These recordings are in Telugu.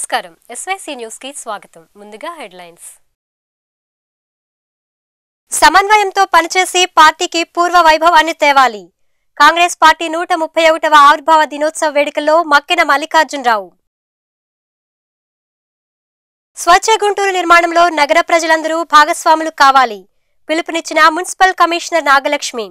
నమస్కారం ఎస్వైసీ న్యూస్ కి స్వాగతం ముందుగా హెడ్లైన్స్ సమన్వయంతో పనిచేసి పార్టీకి పూర్వ వైభవాన్ని తేవాలి కాంగ్రెస్ పార్టీ నూట ముప్పై ఒకటవ ఆవిర్భావ దినోత్సవ వేడుకల్లో మక్కిన మల్లికార్జునరావు స్వచ్ఛ గుంటూరు నిర్మాణంలో నగర ప్రజలందరూ భాగస్వాములు కావాలి పిలుపునిచ్చిన మున్సిపల్ కమిషనర్ నాగలక్ష్మి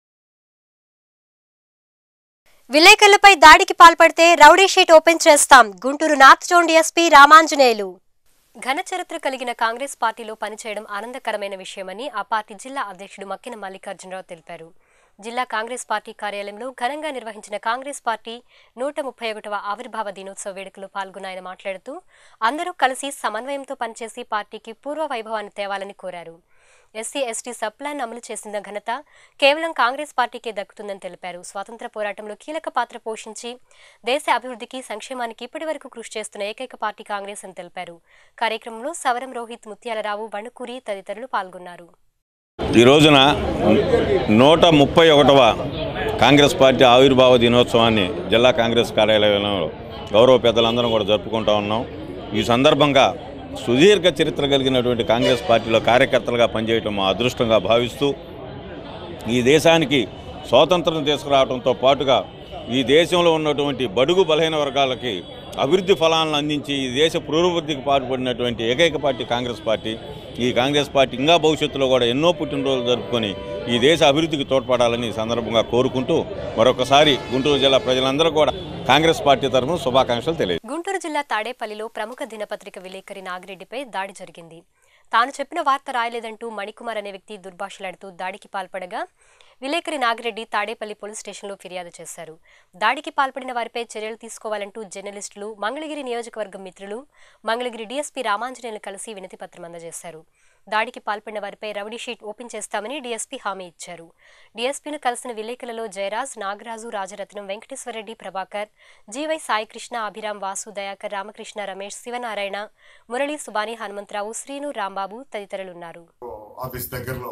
విలేకరులపై దాడికి పాల్పడితే రౌడీ షీట్ ఓపెన్ చేస్తాం Guntur north zone DSP Ramanjaneyulu ఘన చరిత్ర కలిగిన కాంగ్రెస్ పార్టీలో పనిచేయడం ఆనందకరమైన విషయమని ఆ పార్టీ జిల్లా అధ్యక్షుడు మక్కిన మల్లికార్జునరావు తెలిపారు జిల్లా కాంగ్రెస్ పార్టీ కార్యాలయంలో ఘనంగా నిర్వహించిన కాంగ్రెస్ పార్టీ నూట ముప్పై ఒకటవ ఆవిర్భావ దినోత్సవ వేడుకలో పాల్గొన్న ఆయన మాట్లాడుతూ అందరూ కలిసి సమన్వయంతో పనిచేసి పార్టీకి పూర్వ వైభవాన్ని తేవాలని కోరారు ఎస్సీ ఎస్టీ సబ్ ప్లాన్ అమలు చేసిన ఘనత కేవలం కాంగ్రెస్ పార్టీకే దక్కుతుందని తెలిపారు స్వాతంత్ర పోరాటంలో కీలక పాత్ర పోషించి దేశ అభివృద్ధికి సంక్షేమానికి ఇప్పటివరకు కృషి చేస్తున్న ఏకైక పార్టీ కాంగ్రెస్ అని తెలిపారు కార్యక్రమంలో సవరం రోహిత్ ముత్యాలరావు వణుకూరి తదితరులు పాల్గొన్నారు ఈ రోజున నూట ముప్పై ఒకటవ కాంగ్రెస్ పార్టీ ఆవిర్భావ దినోత్సవాన్ని జిల్లా కాంగ్రెస్ కార్యాలయంలో గౌరవ పెద్దలందరం కూడా జరుపుకుంటా ఉన్నాం ఈ సందర్భంగా సుదీర్ఘ చరిత్ర కలిగినటువంటి కాంగ్రెస్ పార్టీలో కార్యకర్తలుగా పనిచేయటం మా అదృష్టంగా భావిస్తూ ఈ దేశానికి స్వాతంత్రం తీసుకురావడంతో పాటుగా ఈ దేశంలో ఉన్నటువంటి బడుగు బలహీన వర్గాలకి అభివృద్ధి ఫలాలను అందించి ఈ దేశ పురోభివృద్ధికి పాటుపడినటువంటి ఏకైక పార్టీ కాంగ్రెస్ పార్టీ ఈ కాంగ్రెస్ పార్టీ ఇంకా భవిష్యత్తులో కూడా ఎన్నో పుట్టినరోజులు జరుపుకొని ఈ దేశ అభివృద్ధికి తోడ్పడాలని ఈ సందర్భంగా కోరుకుంటూ మరొకసారి గుంటూరు జిల్లా ప్రజలందరూ కూడా కాంగ్రెస్ పార్టీ తరఫున శుభాకాంక్షలు తెలియజేస్తున్నారు. గుంటూరు జిల్లా తాడేపల్లిలో ప్రముఖ దినపత్రిక విలేకరి నాగిరెడ్డిపై దాడి జరిగింది తాను చెప్పిన వార్త రాయలేదంటూ మణికుమార్ అనే వ్యక్తి దుర్భాషలాడుతూ దాడికి పాల్పడగా విలేకరి నాగిరెడ్డి తాడేపల్లి పోలీస్ స్టేషన్లో ఫిర్యాదు చేశారు దాడికి పాల్పడిన వారిపై చర్యలు తీసుకోవాలంటూ జర్నలిస్టులు మంగళగిరి నియోజకవర్గం మిత్రులు మంగళగిరి డీఎస్పీ రామాంజనేయులు కలిసి వినతి పత్రం అందజేశారు దాడికి పాల్పడిన వారిపై రౌడీ షీట్ ఓపెన్ చేస్తామని డీఎస్పీ హామీ ఇచ్చారు డీఎస్పీను కలిసిన విలేకరులలో జయరాజ్ నాగరాజు రాజరత్నం వెంకటేశ్వరరెడ్డి ప్రభాకర్ జీవై సాయికృష్ణ అభిరామ్ వాసు దయాకర్ రామకృష్ణ రమేష్ శివనారాయణ మురళీ సుబాని హనుమంతరావు శ్రీను రాంబాబు తదితరులున్నారు ఆఫీస్ దగ్గరలో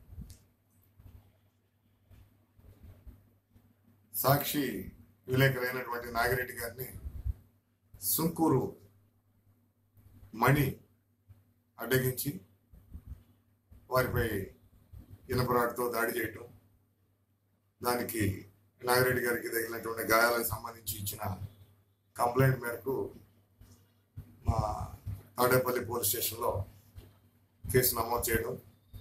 సాక్షి విలేకరైనటువంటి నాగిరెడ్డి గారిని సుంకూరు మణి అడ్డగించి వారిపై ఇనపరాటితో దాడి చేయటం దానికి నాగిరెడ్డి గారికి తగిలినటువంటి గాయాలకు సంబంధించి ఇచ్చిన కంప్లైంట్ మేరకు మా తాడేపల్లి పోలీస్ స్టేషన్లో కేసు నమోదు చేయడం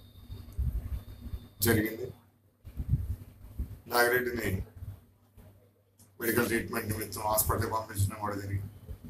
జరిగింది నాగిరెడ్డిని మెడికల్ ట్రీట్మెంట్ నిమిత్తం హాస్పిటల్కి పంపించడం కూడా జరిగింది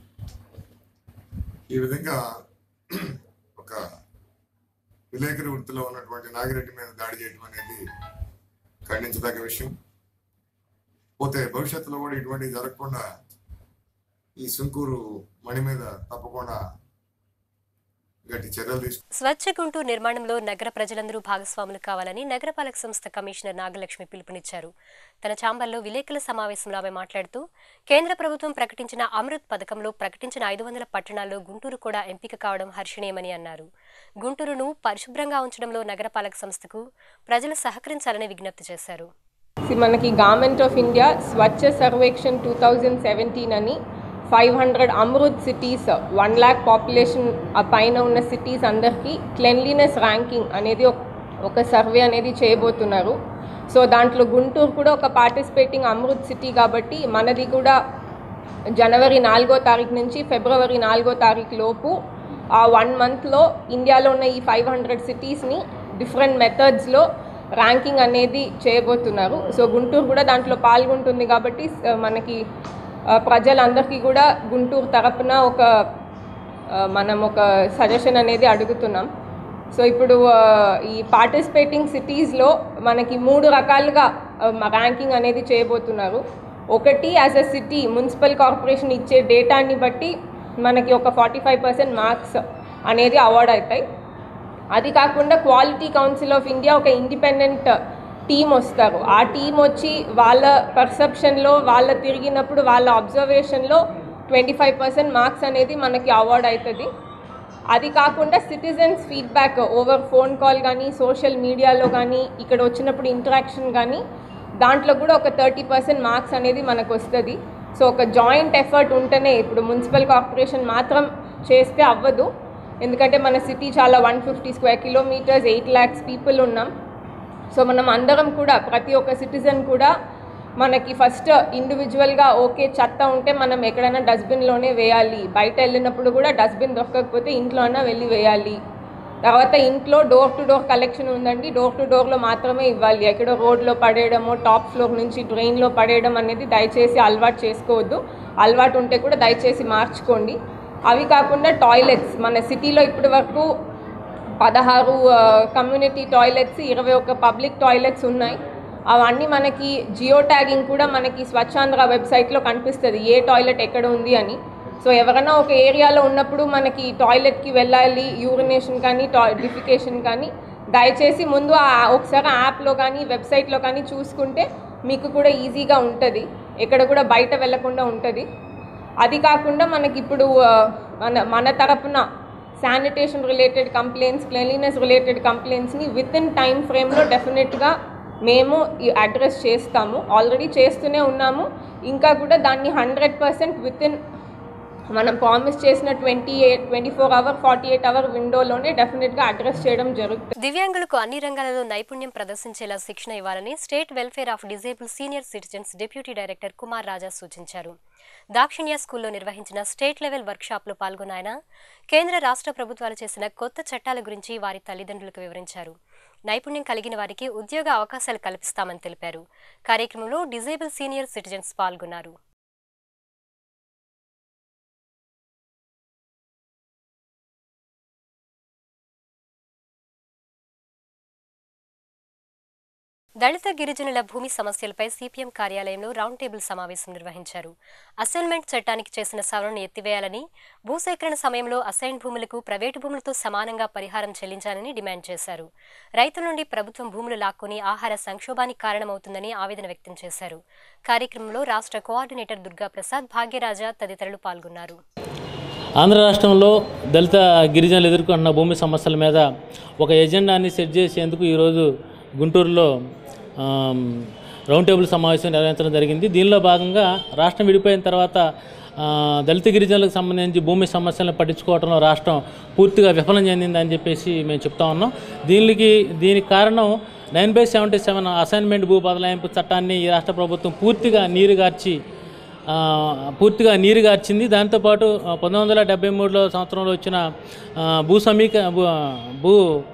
ఈ విధంగా ఒక విలేకరి వృత్తిలో ఉన్నటువంటి నాగిరెడ్డి మీద దాడి చేయడం అనేది ఖండించదగ్గ విషయం పోతే భవిష్యత్తులో కూడా ఇటువంటివి జరగకుండా ఈ సుంకూరు మణి మీద తప్పకుండా గట్టి చర్యలు తీసుకు స్వచ్ఛ గుంటూరు నిర్మాణంలో నగర ప్రజలందరూ భాగస్వాములు కావాలని నగరపాలక సంస్థ కమిషనర్ నాగలక్ష్మి పిలుపునిచ్చారు తన ఛాంబర్లో విలేకరుల సమావేశంలో ఆమె మాట్లాడుతూ కేంద్ర ప్రభుత్వం ప్రకటించిన అమృత్ పథకంలో ప్రకటించిన ఐదు వందల పట్టణాల్లో గుంటూరు కూడా ఎంపిక కావడం హర్షణీయమని అన్నారు గుంటూరును పరిశుభ్రంగా ఉంచడంలో నగరపాలక సంస్థకు ప్రజలు సహకరించాలని విజ్ఞప్తి చేశారు ఇది మనకి government of India Swachh Survekshan two thousand seventeen అని five hundred Amrut cities one lakh population పైన ఉన్న సిటీస్ అందరికీ క్లెన్లీనెస్ ర్యాంకింగ్ అనేది ఒక- ఒక సర్వే అనేది చేయబోతున్నారు సో దాంట్లో గుంటూరు కూడా ఒక పార్టిసిపేటింగ్ అమృత్ సిటీ కాబట్టి మనది కూడా జనవరి నాలుగో తారీఖు నుంచి ఫిబ్రవరి నాలుగో తారీఖు లోపు ఆ వన్ మంత్లో ఇండియాలో ఉన్న ఈ ఫైవ్ హండ్రెడ్ సిటీస్ని డిఫరెంట్ మెథడ్స్లో ర్యాంకింగ్ అనేది చేయబోతున్నారు సో గుంటూరు కూడా దాంట్లో పాల్గొంటుంది కాబట్టి స- మనకి ఆ, ప్రజలందరికీ కూడా గుంటూరు తరపున ఒక ఆ, మనం ఒక సజెషన్ అనేది అడుగుతున్నాం సో ఇప్పుడు ఆ, ఈ పార్టిసిపేటింగ్ సిటీస్లో మనకి మూడు రకాలుగా ర్యాంకింగ్ అనేది చేయబోతున్నారు ఒకటి as a city municipal corporation ఇచ్చే డేటాని బట్టి మనకి ఒక ఫార్టీ ఫైవ్ పర్సెంట్ మార్క్స్ అనేది అవార్డ్ అవుతాయి అది కాకుండా క్వాలిటీ కౌన్సిల్ ఆఫ్ ఇండియా ఒక ఇండిపెండెంట్ టీం వస్తారు ఆ టీం వచ్చి వాళ్ళ పర్సెప్షన్లో వాళ్ళ తిరిగినప్పుడు వాళ్ళ అబ్జర్వేషన్లో ట్వంటీ ఫైవ్ పర్సెంట్ మార్క్స్ అనేది మనకి అవార్డ్ అవుతుంది అది కాకుండా citizens feedback over phone call కానీ సోషల్ మీడియాలో కానీ ఇక్కడ వచ్చినప్పుడు ఇంటరాక్షన్ కానీ దాంట్లో కూడా ఒక థర్టీ పర్సెంట్ మార్క్స్ అనేది మనకు వస్తుంది సో ఒక జాయింట్ ఎఫర్ట్ ఉంటేనే ఇప్పుడు మున్సిపల్ కార్పొరేషన్ మాత్రం చేస్తే అవ్వదు ఎందుకంటే మన సిటీ చాలా one fifty square kilometres eight lakhs people ఉన్నాం సో మనం అందరం కూడా ప్రతి ఒక్క సిటిజన్ కూడా మనకి ఫస్ట్ ఇండివిజువల్గా ఓకే చెత్త ఉంటే మనం ఎక్కడైనా డస్ట్బిన్లోనే వేయాలి బయట వెళ్ళినప్పుడు కూడా డస్ట్బిన్ దొరకకపోతే ఇంట్లో అయినా వెళ్ళి వేయాలి తర్వాత ఇంట్లో డోర్ టు డోర్ కలెక్షన్ ఉందండి డోర్ టు డోర్లో మాత్రమే ఇవ్వాలి ఎక్కడో రోడ్లో పడేయడమో టాప్ ఫ్లోర్ నుంచి డ్రైన్లో పడేయడం అనేది దయచేసి అలవాటు చేసుకోవద్దు అలవాటు ఉంటే కూడా దయచేసి మార్చుకోండి అవి కాకుండా టాయిలెట్స్ మన సిటీలో ఇప్పటి వరకు పదహారు కమ్యూనిటీ టాయిలెట్స్ ఇరవై ఒక్క పబ్లిక్ టాయిలెట్స్ ఉన్నాయి అవన్నీ మనకి జియో ట్యాగింగ్ కూడా మనకి స్వచ్ఛాంధ్ర వెబ్సైట్లో కనిపిస్తుంది ఏ టాయిలెట్ ఎక్కడ ఉంది అని సో ఎవరైనా ఒక ఏరియాలో ఉన్నప్పుడు మనకి టాయిలెట్కి వెళ్ళాలి యూరినేషన్ కానీ టా డిఫికేషన్ కానీ దయచేసి ముందు ఆ ఒకసారి యాప్లో కానీ వెబ్సైట్లో కానీ చూసుకుంటే మీకు కూడా ఈజీగా ఉంటుంది ఎక్కడ కూడా బయట వెళ్ళకుండా ఉంటుంది అది కాకుండా మనకి ఇప్పుడు ఆ, మన మన తరపున sanitation related complaints cleanliness related కంప్లైంట్స్ని విత్ ఇన్ టైం ఫ్రేమ్లో డెఫినెట్గా మేము అడ్రస్ చేస్తాము ఆల్రెడీ చేస్తూనే ఉన్నాము ఇంకా కూడా దాన్ని హండ్రెడ్ పర్సెంట్ విత్ ఇన్ మనం ప్రామిస్ చేసిన twenty eight twenty four hour forty eight hour విండోలోనే డెఫినెట్గా అడ్రస్ చేయడం జరుగుతుంది దివ్యాంగులకు అన్ని రంగాలలో నైపుణ్యం ప్రదర్శించేలా శిక్షణ ఇవ్వాలని state welfare of disabled senior citizens deputy director Kumar Raja సూచించారు దాక్షిణ్య స్కూల్లో నిర్వహించిన స్టేట్ లెవెల్ వర్క్షాప్లో పాల్గొన్న ఆయన కేంద్ర రాష్ట్ర ప్రభుత్వాలు చేసిన కొత్త చట్టాల గురించి వారి తల్లిదండ్రులకు వివరించారు నైపుణ్యం కలిగిన వారికి ఉద్యోగ అవకాశాలు కల్పిస్తామని తెలిపారు కార్యక్రమంలో డిజేబుల్ సీనియర్ సిటిజన్స్ పాల్గొన్నారు దళిత గిరిజనుల భూమి సమస్యలపై సిపిఎం కార్యాలయంలో రౌండ్ టేబుల్ సమావేశం నిర్వహించారు అసైన్మెంట్ చట్టానికి చేసిన సవరణను ఎత్తివేయాలని భూసేకరణ సమయంలో అసైన్ భూములకు ప్రైవేటు భూములతో సమానంగా పరిహారం చెల్లించాలని డిమాండ్ చేశారు రైతుల నుండి ప్రభుత్వం భూములు లాక్కొని ఆహార సంక్షోభానికి కారణమవుతుందని ఆవేదన వ్యక్తం చేశారు కార్యక్రమంలో రాష్ట్ర కోఆర్డినేటర్ దుర్గా ప్రసాద్ భాగ్యరాజా తదితరులు పాల్గొన్నారు ఆంధ్ర రాష్ట్రంలో దళిత గిరిజనులు ఎదుర్కొంటున్న భూమి సమస్యల మీద ఒక ఎజెండాని సెట్ చేసేందుకు ఈరోజు గుంటూరులో ఆమ్, రౌండ్ టేబుల్ సమావేశం నిర్వహించడం జరిగింది దీనిలో భాగంగా రాష్ట్రం విడిపోయిన తర్వాత ఆ, దళిత గిరిజనులకు సంబంధించి భూమి సమస్యలను పట్టించుకోవడంలో రాష్ట్రం పూర్తిగా విఫలం చెందిందని చెప్పేసి మేము చెప్తా ఉన్నాం దీనికి దీనికి కారణం nine by seventy seven assignment భూ బదలాయింపు చట్టాన్ని ఈ రాష్ట్ర ప్రభుత్వం పూర్తిగా నీరుగార్చి ఆ, పూర్తిగా నీరు గార్చింది దాంతోపాటు ఆ, పంతొమ్మిది వందల డెబ్బై మూడులో సంవత్సరంలో వచ్చిన ఆ, భూ సమీక భూ భూ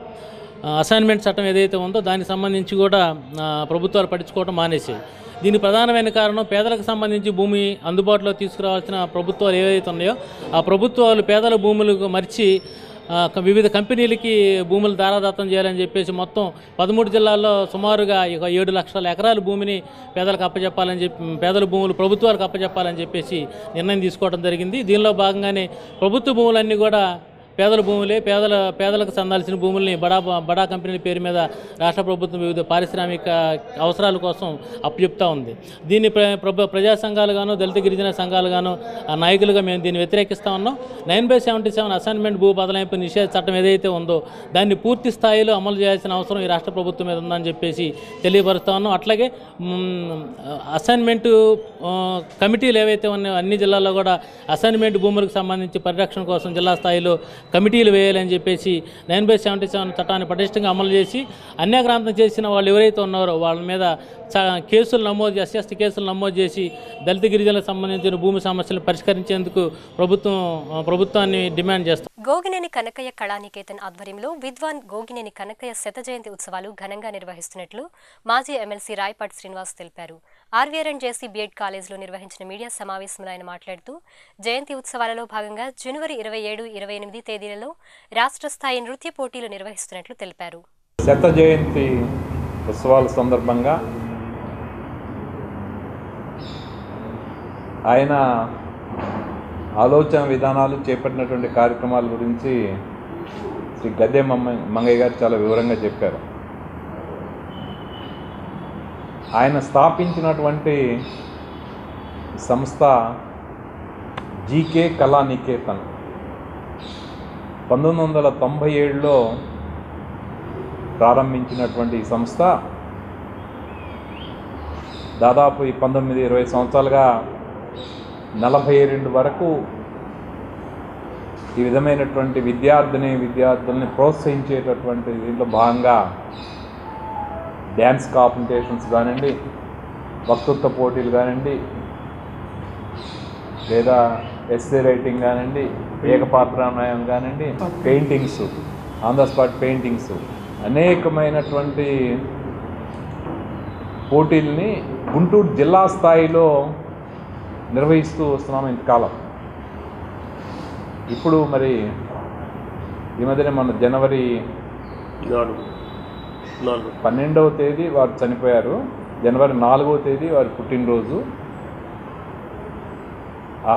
ఆ, అసైన్మెంట్ చట్టం ఏదైతే ఉందో దానికి సంబంధించి కూడా ఆ, ప్రభుత్వాలు పట్టించుకోవడం మానేసాయి దీనికి ప్రధానమైన కారణం పేదలకు సంబంధించి భూమి అందుబాటులో తీసుకురావాల్సిన ప్రభుత్వాలు ఏవైతే ఉన్నాయో ఆ ప్రభుత్వాలు పేదల భూములకు మర్చి ఆ, క- వివిధ కంపెనీలకి భూములు దారాదత్తం చేయాలని చెప్పేసి మొత్తం పదమూడు జిల్లాల్లో సుమారుగా ఇక ఏడు లక్షల ఎకరాల భూమిని పేదలకు అప్పచెప్పాలని చెప్పి పేదల భూములు ప్రభుత్వాలకు అప్పచెప్పాలని చెప్పేసి నిర్ణయం తీసుకోవడం జరిగింది దీనిలో భాగంగానే ప్రభుత్వ భూములన్నీ కూడా పేదల భూములే పేదల పేదలకు చెందాల్సిన భూముల్ని బడా బడా కంపెనీల పేరు మీద రాష్ట్ర ప్రభుత్వం వివిధ పారిశ్రామిక అవసరాల కోసం అప్పచెప్తా ఉంది దీన్ని ప్ర ప్రభ ప్రజా సంఘాలు గాను దళిత గిరిజన సంఘాలు గాను ఆ నాయకులుగా మేము దీన్ని వ్యతిరేకిస్తా ఉన్నాం nine by seventy seven assignment భూ బదలాయింపు నిషేధ చట్టం ఏదైతే ఉందో దాన్ని పూర్తి స్థాయిలో అమలు చేయాల్సిన అవసరం ఈ రాష్ట్ర ప్రభుత్వం మీద ఉందని చెప్పేసి తెలియపరుస్తా ఉన్నాం అట్లాగే మ్, అసైన్మెంట్ ఆ, కమిటీలు ఏవైతే ఉన్నాయో అన్ని జిల్లాల్లో కూడా అసైన్మెంట్ భూములకు సంబంధించి పరిరక్షణ కోసం జిల్లా స్థాయిలో కమిటీలు వేయాలని చెప్పేసి నైన్ బై సెవెంటీ సెవెన్ చట్టాన్ని పటిష్టంగా అమలు చేసి అన్యాక్రాంతం చేసిన వాళ్ళు ఎవరైతే ఉన్నారో వాళ్ళ మీద చ- కేసులు నమోదు చేసి ఎస్టీ కేసులు నమోదు చేసి దళిత గిరిజనులకు సంబంధించిన భూమి సమస్యలను పరిష్కరించేందుకు ప్రభుత్వం ఆ, ప్రభుత్వాన్ని డిమాండ్ చేస్తాం గోగినేని కనకయ్య కళానికేతన్ ఆధ్వర్యంలో విద్వాన్ గోగినేని కనకయ్య శత జయంతి ఉత్సవాలు ఘనంగా నిర్వహిస్తున్నట్లు మాజీ ఎమ్మెల్సీ రాయపాటి శ్రీనివాస్ తెలిపారు ఆర్వీఆర్ అండ్ జేసీ బీఎడ్ కాలేజీలో నిర్వహించిన మీడియా సమావేశంలో ఆయన మాట్లాడుతూ జయంతి ఉత్సవాలలో భాగంగా జనవరి ఇరవై ఏడు ఇరవై ఎనిమిది తేదీలలో రాష్ట్ర స్థాయి నృత్య పోటీలు నిర్వహిస్తున్నట్లు తెలిపారు శత జయంతి ఉత్సవాల సందర్భంగా ఆయన ఆలోచన విధానాలు చేపట్టినటువంటి కార్యక్రమాల గురించి శ్రీ గద్దె మమ్మ మంగయ్య గారు చాలా వివరంగా చెప్పారు ఆయన స్థాపించినటువంటి సంస్థ జీకే కళానికేతన్ పంతొమ్మిది వందల తొంభై ఏడులో ప్రారంభించినటువంటి ఈ సంస్థ దాదాపు ఈ పంతొమ్మిది ఇరవై సంవత్సరాలుగా నలభై రెండు వరకు ఈ విధమైనటువంటి విద్యార్థిని విద్యార్థుల్ని ప్రోత్సహించేటటువంటి దీంట్లో భాగంగా డ్యాన్స్ కాంపిటీషన్స్ కానివ్వండి వక్తృత్వ పోటీలు కానివ్వండి లేదా ఎస్సే రైటింగ్ కానివ్వండి ఏకపాత్రాన్వయం కానివ్వండి paintings on the spot paintings అనేకమైనటువంటి పోటీల్ని గుంటూరు జిల్లా స్థాయిలో నిర్వహిస్తూ వస్తున్నాం ఇంతకాలం ఇప్పుడు మరి ఈ మధ్యనే మన జనవరి పన్నెండవ తేదీ వారు చనిపోయారు జనవరి నాలుగవ తేదీ వారి పుట్టినరోజు ఆ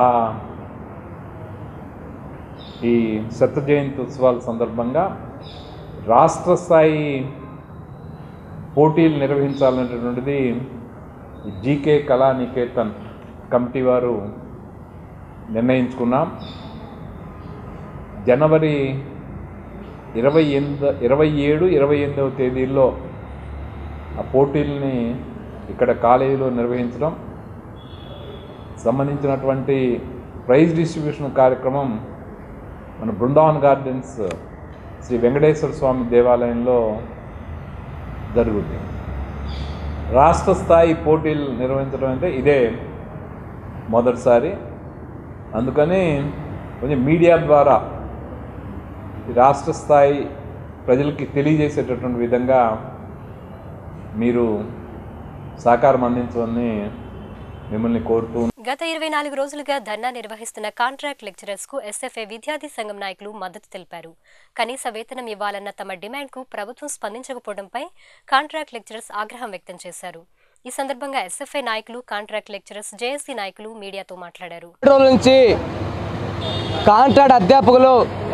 ఈ శత జయంతి ఉత్సవాల సందర్భంగా రాష్ట్ర స్థాయి పోటీలు నిర్వహించాలనేటటువంటిది జీకే కళా నికేతన్ కమిటీ వారు నిర్ణయించుకున్నాం జనవరి ఇరవై ఎనిమిది ఇరవై ఏడు ఇరవై ఎనిమిదవ తేదీల్లో ఆ పోటీల్ని ఇక్కడ కాలేజీలో నిర్వహించడం సంబంధించినటువంటి ప్రైజ్ డిస్ట్రిబ్యూషన్ కార్యక్రమం మన బృందావన్ గార్డెన్స్ శ్రీ వెంకటేశ్వర స్వామి దేవాలయంలో జరుగుతుంది రాష్ట్ర స్థాయి పోటీలు నిర్వహించడం అంటే ఇదే మొదటిసారి అందుకని కొంచెం మీడియా ద్వారా ఈ రాష్ట్ర స్థాయి ప్రజలకి తెలియజేసేటటువంటి విధంగా మీరు సహకారం అందించమని మిమ్మల్ని కోరుతూ గత ఇరవై నాలుగు రోజులుగా ధర్నా నిర్వహిస్తున్న కాంట్రాక్ట్ లెక్చరర్స్ కు ఎస్ఎఫ్ఏ విద్యార్థి సంఘం నాయకులు మద్దతు తెలిపారు కనీస వేతనం ఇవ్వాలన్న తమ డిమాండ్కు ప్రభుత్వం స్పందించకపోవడంపై కాంట్రాక్ట్ లెక్చరర్స్ ఆగ్రహం వ్యక్తం చేశారు ఈ సందర్భంగా ఎస్ఎఫ్ఐ నాయకులు కాంట్రాక్ట్ లెక్చరర్స్ జేఏసీ నాయకులు మీడియాతో మాట్లాడారు రోజుల నుంచి కాంట్రాక్ట్ అధ్యాపకులు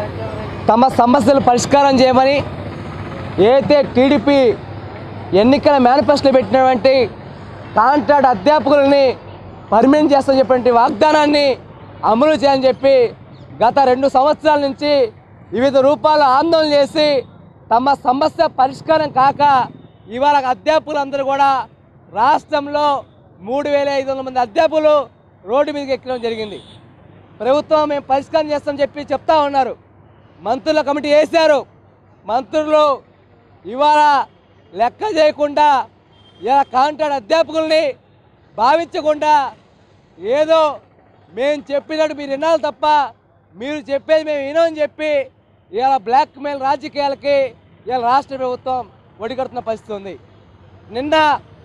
తమ సమస్యలు పరిష్కారం చేయమని ఏదైతే టీడీపీ ఎన్నికల మేనిఫెస్టోలో పెట్టినటువంటి కాంట్రాక్ట్ అధ్యాపకులని పర్మనెంట్ చేస్తామని చెప్పినటువంటి వాగ్దానాన్ని అమలు చేయాలని చెప్పి గత రెండు సంవత్సరాల నుంచి వివిధ రూపాల్లో ఆందోళన చేసి తమ సమస్య పరిష్కారం కాక ఇవాళ అధ్యాపకులందరూ కూడా రాష్ట్రంలో మూడు వేల ఐదు వందల మంది అధ్యాపకులు రోడ్డు మీదకి ఎక్కడం జరిగింది ప్రభుత్వం మేము పరిష్కారం చేస్తామని చెప్పి చెప్తా ఉన్నారు మంత్రుల కమిటీ వేశారు మంత్రులు ఇవాళ లెక్క చేయకుండా ఇలా కాంట్రాక్ట్ అధ్యాపకుల్ని భావించకుండా ఏదో మేము చెప్పినట్టు మీరు వినాలి తప్ప మీరు చెప్పేది మేము వినమని చెప్పి ఇవాళ బ్లాక్ మెయిల్ రాజకీయాలకి ఇవాళ రాష్ట్ర ప్రభుత్వం ఒడిగడుతున్న పరిస్థితి ఉంది నిన్న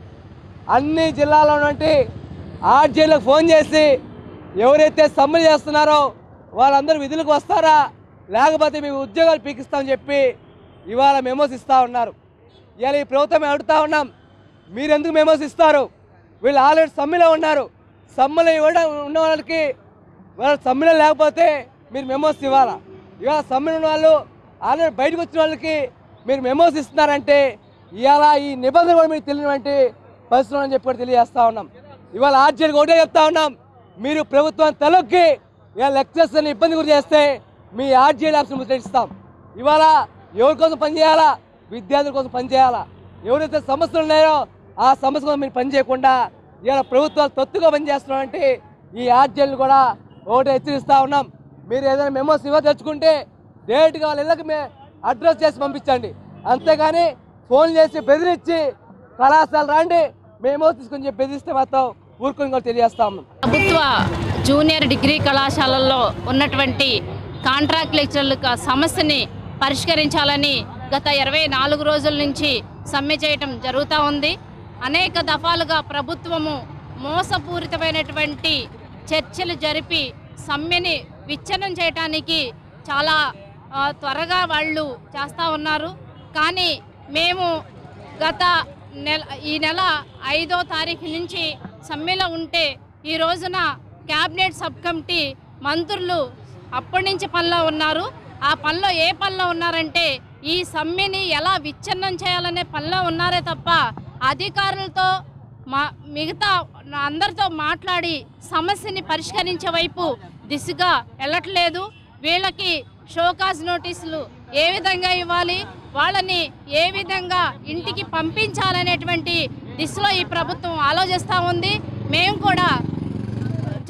అన్ని జిల్లాలో ఉన్నటువంటి ఆర్జీలకు ఫోన్ చేసి ఎవరైతే సమ్మె చేస్తున్నారో వాళ్ళందరూ విధులకు వస్తారా లేకపోతే మేము ఉద్యోగాలు పీకిస్తామని చెప్పి ఇవాళ మెమోస్ ఇస్తూ ఉన్నారు ఇవాళ ఈ ప్రభుత్వం మేము అడుగుతా ఉన్నాం మీరు ఎందుకు మెమోస్ ఇస్తారు వీళ్ళు ఆల్రెడీ సమ్మెలో ఉన్నారు సమ్మెలో ఇవ్వడం ఉన్న వాళ్ళకి వాళ్ళ సమ్మెలో లేకపోతే మీరు మెమోస్ ఇవ్వాలా ఇవాళ సమ్మెలో ఉన్న వాళ్ళు ఆల్రెడీ బయటకు వచ్చిన వాళ్ళకి మీరు మెమోస్ ఇస్తున్నారంటే ఇవాళ ఈ నిబంధన కూడా మీకు తెలియనటువంటి పరిస్థితులు అని చెప్పి కూడా తెలియజేస్తా ఉన్నాం ఇవాళ ఆర్జీలకు ఒకటే చెప్తా ఉన్నాం మీరు ప్రభుత్వం తలొక్కి ఇవాళ లెక్చర్స్ని ఇబ్బంది గురి చేస్తే మీ ఆర్జీఎల్ ఆప్షన్ ముద్రించుతాం ఇవాళ ఎవరి కోసం పనిచేయాలా విద్యార్థుల కోసం పనిచేయాలా ఎవరైతే సమస్యలు ఉన్నాయో ఆ సమస్య కోసం మీరు పనిచేయకుండా ఇవాళ ప్రభుత్వాలు తొత్తుగా పనిచేస్తున్నామంటే ఈ ఆర్జీఎల్ కూడా ఒకటి హెచ్చరిస్తా ఉన్నాం మీరు ఏదైనా మెమోస్ ఇవ్వ తెచ్చుకుంటే డైరెక్ట్గా వాళ్ళ ఇళ్ళకి మే అడ్రస్ చేసి పంపించండి అంతేగాని ఫోన్ చేసి బెదిరించి కళాశాల రండి మేము తీసుకొని చెప్పి బెదిరిస్తే మాత్రం ఊరుకొని కూడా తెలియజేస్తాము ప్రభుత్వ జూనియర్ డిగ్రీ కళాశాలల్లో ఉన్నటువంటి కాంట్రాక్ట్ లెక్చరర్ల సమస్యని పరిష్కరించాలని గత ఇరవై నాలుగు రోజుల నుంచి సమ్మె చేయటం జరుగుతూ ఉంది అనేక దఫాలుగా ప్రభుత్వము మోసపూరితమైనటువంటి చర్చలు జరిపి సమ్మెని విచ్ఛిన్నం చేయటానికి చాలా ఆ, త్వరగా వాళ్ళు చేస్తూ ఉన్నారు కానీ మేము గత నెల ఈ నెల ఐదో తారీఖు నుంచి సమ్మెలో ఉంటే ఈ రోజున క్యాబినెట్ సబ్ కమిటీ మంత్రులు అప్పటి నుంచి పనిలో ఉన్నారు ఆ పనిలో ఏ పనిలో ఉన్నారంటే ఈ సమ్మెని ఎలా విచ్ఛిన్నం చేయాలనే పనిలో ఉన్నారే తప్ప అధికారులతో మా మిగతా అందరితో మాట్లాడి సమస్యని పరిష్కరించే వైపు దిశగా వెళ్ళట్లేదు వీళ్ళకి షోకాజ్ నోటీసులు ఏ విధంగా ఇవ్వాలి వాళ్ళని ఏ విధంగా ఇంటికి పంపించాలనేటువంటి దిశలో ఈ ప్రభుత్వం ఆలోచిస్తూ ఉంది మేము కూడా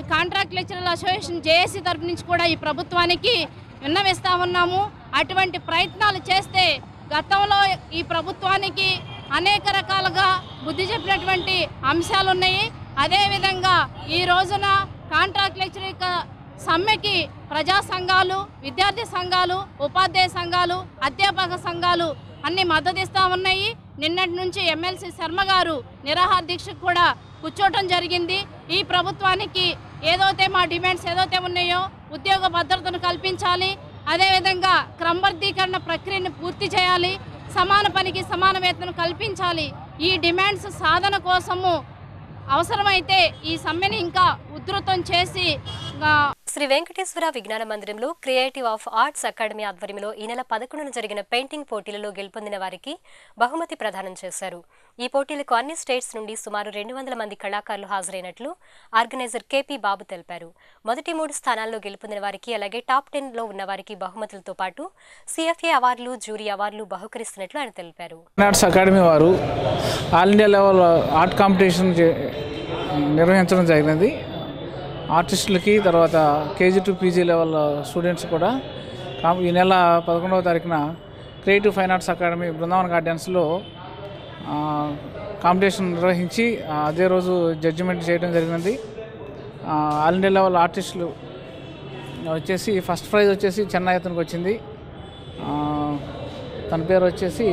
కాంట్రాక్ట్ లెక్చరర్ అసోసియేషన్ జేఏసీ తరపు నుంచి కూడా ఈ ప్రభుత్వానికి విన్నవిస్తా ఉన్నాము అటువంటి ప్రయత్నాలు చేస్తే గతంలో ఈ ప్రభుత్వానికి అనేక రకాలుగా బుద్ధి చెప్పినటువంటి అంశాలు ఉన్నాయి అదేవిధంగా ఈ రోజున కాంట్రాక్ట్ లెక్చర్ యొక్క సమ్మెకి ప్రజా సంఘాలు విద్యార్థి సంఘాలు ఉపాధ్యాయ సంఘాలు అధ్యాపక సంఘాలు అన్ని మద్దతు ఇస్తా ఉన్నాయి నిన్నటి నుంచి ఎమ్మెల్సీ శర్మ గారు నిరాహార దీక్షకు కూడా కూర్చోవటం జరిగింది ఈ ప్రభుత్వానికి ఏదైతే మా డిమాండ్స్ ఏదైతే ఉన్నాయో ఉద్యోగ భద్రతను కల్పించాలి అదేవిధంగా క్రమబద్ధీకరణ ప్రక్రియను పూర్తి చేయాలి సమాన పనికి సమాన వేతనం కల్పించాలి ఈ డిమాండ్స్ సాధన కోసము అవసరమైతే ఈ సమ్మెని ఇంకా ఉధృతం చేసి ఆ, శ్రీ వెంకటేశ్వర విజ్ఞాన మందిరంలో క్రియేటివ్ ఆఫ్ ఆర్ట్స్ అకాడమీ ఆధ్వర్యంలో ఈ నెల పదకొండున జరిగిన పెయింటింగ్ పోటీలలో గెలుపొందిన వారికి బహుమతి ప్రదానం చేశారు ఈ పోటీలకు అన్ని స్టేట్స్ నుండి సుమారు రెండు వందల మంది కళాకారులు హాజరైనట్లు ఆర్గనైజర్ కేపీ బాబు తెలిపారు మొదటి మూడు స్థానాల్లో గెలుపొందిన వారికి అలాగే టాప్ టెన్ లో ఉన్న వారికి బహుమతులతో పాటు సిఎఫ్ఏ అవార్డులు జ్యూరీ అవార్డులు బహుకరిస్తున్నట్లు ఆయన తెలిపారు ఆర్ట్స్ అకాడమీ వారు all India level art competition చే- నిర్వహించడం జరిగినది ఆర్టిస్టులకి తర్వాత KG to PG level students కూడా కాం- ఈ నెల పదకొండవ తారీఖున creative fine arts academy Brindavan గార్డెన్స్లో ఆ, కాంపిటీషన్ నిర్వహించి ఆ, అదే రోజు జడ్జిమెంట్ చేయడం జరిగినది ఆ, ఆల్ ఇండియా లెవెల్ ఆర్టిస్టులు వచ్చేసి ఫస్ట్ ప్రైజ్ వచ్చేసి చెన్నై అతనికి వచ్చింది ఆ, తన పేరు వచ్చేసి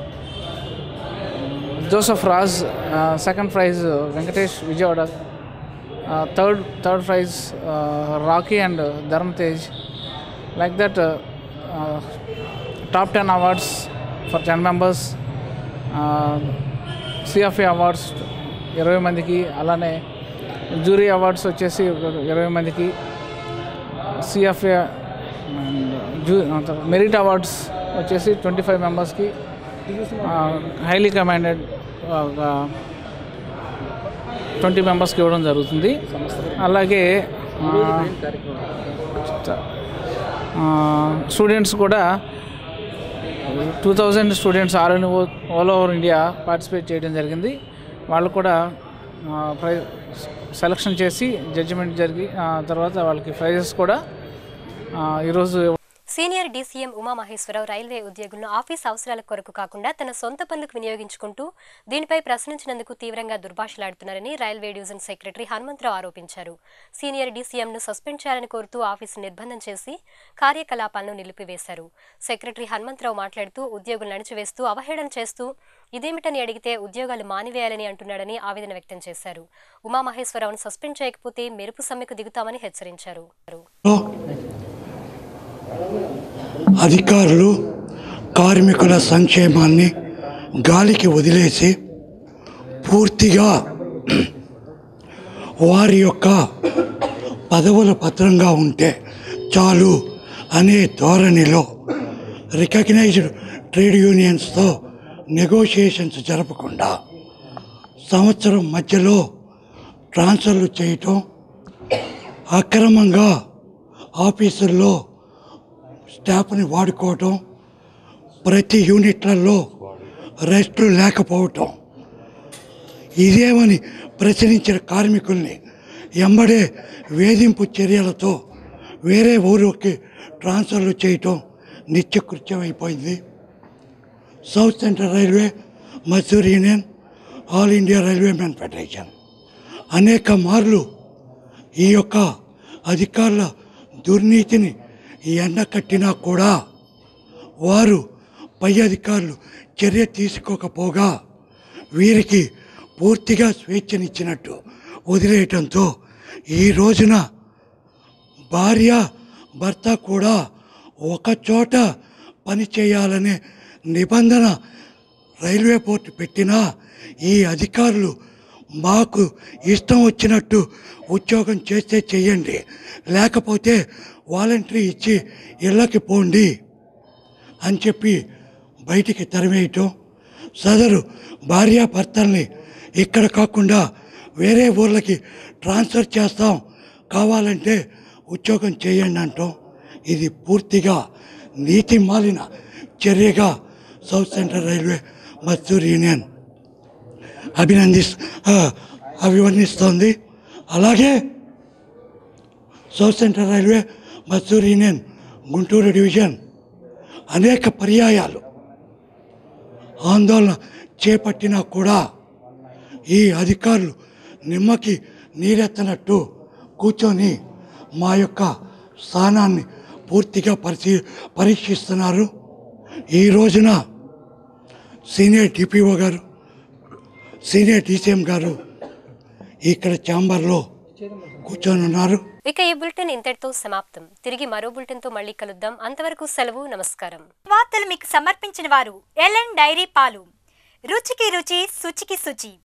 Joseph Raj second prize Venkatesh Vijayawada third third prize Rocky and Dharm Tej like that top ten awards for ten members CFA awards ఇరవై మందికి అలానే జూరీ అవార్డ్స్ వచ్చేసి ఒక ఇరవై మందికి సిఎఫ్ఏ జూ మెరిట్ అవార్డ్స్ వచ్చేసి ట్వంటీ ఫైవ్ మెంబర్స్కి హైలీ కమాండెడ్ ట్వంటీ మెంబర్స్కి ఇవ్వడం జరుగుతుంది అలాగే స్టూడెంట్స్ కూడా two thousand students all all over India participate చేయడం జరిగింది వాళ్ళు కూడా ప్రై సెలక్షన్ చేసి జడ్జిమెంట్ జరిగి ఆ, తర్వాత వాళ్ళకి ప్రైజెస్ కూడా ఆ, ఈరోజు సీనియర్ డీసీఎం ఉమామహేశ్వరరావు రైల్వే ఉద్యోగులను ఆఫీస్ అవసరాల కొరకు కాకుండా తన సొంత పనులకు వినియోగించుకుంటూ దీనిపై ప్రశ్నించినందుకు తీవ్రంగా దుర్భాషలాడుతున్నారని రైల్వే డివిజన్ సెక్రటరీ హనుమంతరావు ఆరోపించారు సీనియర్ డీసీఎంను సస్పెండ్ చేయాలని కోరుతూ ఆఫీసు నిర్బంధం చేసి కార్యకలాపాలను నిలిపివేశారు సెక్రటరీ హనుమంతరావు మాట్లాడుతూ ఉద్యోగులు అణిచివేస్తూ అవహేళన చేస్తూ ఇదేమిటని అడిగితే ఉద్యోగాలు మానివేయాలని అంటున్నాడని ఆవేదన వ్యక్తం చేశారు ఉమామహేశ్వరరావును సస్పెండ్ చేయకపోతే మెరుపు సమ్మెకు దిగుతామని హెచ్చరించారు అధికారులు కార్మికుల సంక్షేమాన్ని గాలికి వదిలేసి పూర్తిగా వారి యొక్క పదవుల పత్రంగా ఉంటే చాలు అనే ధోరణిలో రికగ్నైజ్డ్ ట్రేడ్ యూనియన్స్తో నెగోషియేషన్స్ జరపకుండా సంవత్సరం మధ్యలో ట్రాన్స్ఫర్లు చేయటం అక్రమంగా ఆఫీసుల్లో స్టాఫ్ని వాడుకోవటం ప్రతి యూనిట్లలో రెస్టులు లేకపోవటం ఇదేమని ప్రశ్నించిన కార్మికుల్ని ఎంబడే వేధింపు చర్యలతో వేరే ఊరికి ట్రాన్స్ఫర్లు చేయటం నిత్యకృత్యం అయిపోయింది south central railway Mazdoor union all India railway men federation అనేక మార్లు ఈ యొక్క అధికారుల దుర్నీతిని ఎండకట్టినా కూడా వారు పై అధికారులు చర్య తీసుకోకపోగా వీరికి పూర్తిగా స్వేచ్ఛనిచ్చినట్టు వదిలేయటంతో ఈ రోజున భార్య భర్త కూడా ఒక చోట పని చేయాలనే నిబంధన రైల్వే బోర్డు పెట్టినా ఈ అధికారులు మాకు ఇష్టం వచ్చినట్టు ఉద్యోగం చేస్తే చెయ్యండి లేకపోతే వాలంటరీ ఇచ్చి ఇళ్ళకి పోండి అని చెప్పి బయటికి తరివేయటం సదరు భార్యాభర్తల్ని ఇక్కడ కాకుండా వేరే ఊర్లకి ట్రాన్స్ఫర్ చేస్తాం కావాలంటే ఉద్యోగం చేయండి అంటాం ఇది పూర్తిగా నీతి మాలిన చర్యగా south central railway Mazdoor union అభినందిస్ ఆ, అభివర్ణిస్తోంది అలాగే south central railway Mazdoor union Guntur division అనేక పర్యాయాలు ఆందోళన చేపట్టినా కూడా ఈ అధికారులు నిమ్మకి నీరెత్తనట్టు కూర్చొని మా యొక్క స్థానాన్ని పూర్తిగా పరిశీ పరీక్షిస్తున్నారు ఈ రోజున సీనియర్ డిపిఓ గారు సీనియర్ డీసీఎం గారు ఇక్కడ ఛాంబర్లో కూర్చొని ఉన్నారు ఇక ఈ బులెటిన్ ఇంతటితో సమాప్తం తిరిగి మరో బులెటిన్ తో మళ్ళీ కలుద్దాం అంతవరకు సెలవు నమస్కారం వార్తలు మీకు సమర్పించిన వారు ఎల్ఎన్ డైరీ పాలు రుచికి రుచి శుచికి శుచి